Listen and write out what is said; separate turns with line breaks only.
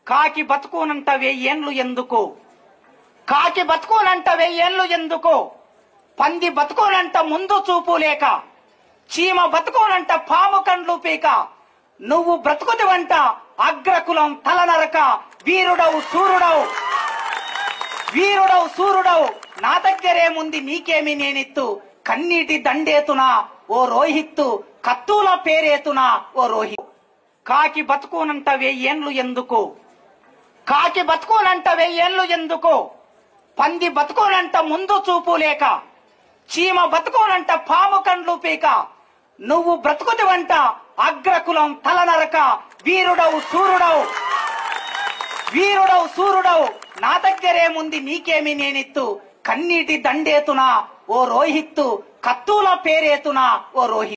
కాకి బతుకోనంట వెయ్యేండ్లు ఎందుకు కాకి బతుకోనంట వెయ్యేండ్లు ఎందుకు పంది బతుకోనంట ముందు చూపు లేక చీమ బతుకోనంట పాము కండ్లు పీక నువ్వు బ్రతుకుతివంట అగ్రకులం తలనరక వీరుడవు సూర్యుడవు వీరుడవు సూర్యుడవు నా దగ్గరేముంది నీకేమి నేనిత్తు కన్నీటి దండేతునా ఓ రోహిత్తు కత్తుల పేరేతునా ఓ రోహిత్ కాకి బతుకోనంట వెయ్యేండ్లు ఎందుకు కాకి బతుకోనంట వెయ్యేండ్లు ఎందుకు పంది బతుకోనంట ముందు చూపు లేక చీమ బతుకోనంట పాము కండ్లు పీక నువ్వు బ్రతుకుతివంట అగ్రకులం తలనరక వీరుడవు సూర్యుడవు వీరుడవు సూర్యుడవు నా దగ్గరేముంది నీకేమి నేనిత్తు కన్నీటి దండేతునా ఓ రోహిత్తు కత్తుల పేరేతునా ఓ రోహిత్